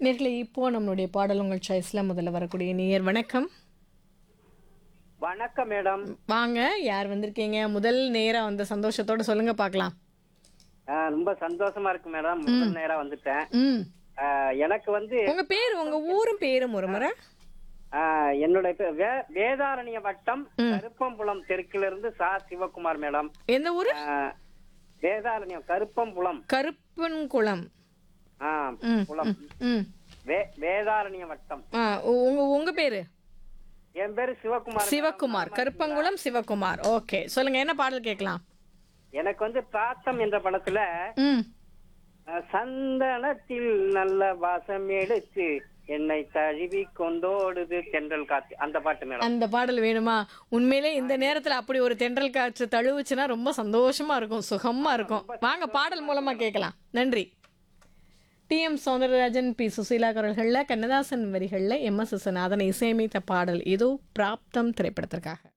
நேர்களை இப்போ நம்மளுடைய பாடல் உங்கள் சாய்ஸ்ல முதல்ல வரக்கூடிய நேயர் வணக்கம் வணக்கம் மேடம் வாங்க யார் வந்திருக்கீங்க முதல் நேரா வந்த சந்தோஷத்தோட சொல்லுங்க பார்க்கலாம் ஆ, ரொம்ப சந்தோஷமா இருக்கு மேடம் முதல் நேரம் வந்துட்டேன் ம் ஆ, எனக்கு வந்து உங்க பேர் உங்க ஊரும் பேரும் ஒரு முறை ஆ, என்னோட பேர் வே- வேதாரண்ய வட்டம் கருப்பம்புலம் தெற்குல இருந்து சா சிவகுமார் மேடம் எந்த ஊரு ஆ, வேதாரண்யம் கருப்பம்புலம் கருப்பன்குளம் ஆ, ம் புலம் ம் வே வேதாரண்ய வட்டம் ஆ உ- உங்க உங்க பேரு என் பேரு சிவகுமார் சிவகுமார் கருப்பங்குளம் சிவகுமார் ஓகே சொல்லுங்க என்ன பாடல் கேட்கலாம் எனக்கு வந்து பிராத்தம் என்ற படத்துல ம் ஆ, சந்தனத்தில் நல்ல வாசம் எடுத்து என்னை தழுவி கொண்டோடுது தென்றல் காத்து அந்த பாட்டு மேடம் அந்த பாடல் வேணுமா உண்மையிலே இந்த நேரத்துல அப்படி ஒரு தென்றல் காற்று தழுவுச்சுன்னா ரொம்ப சந்தோஷமா இருக்கும் சுகமா இருக்கும் வாங்க பாடல் மூலமா கேட்கலாம் நன்றி T M Soundararajan P Susheela குரல்களில் கண்ணதாசன் வரிகளில் எம் எஸ் விஸ்வநாதன் இசையமைத்த பாடல் இதோ பிராப்தம் திரைப்படத்திற்காக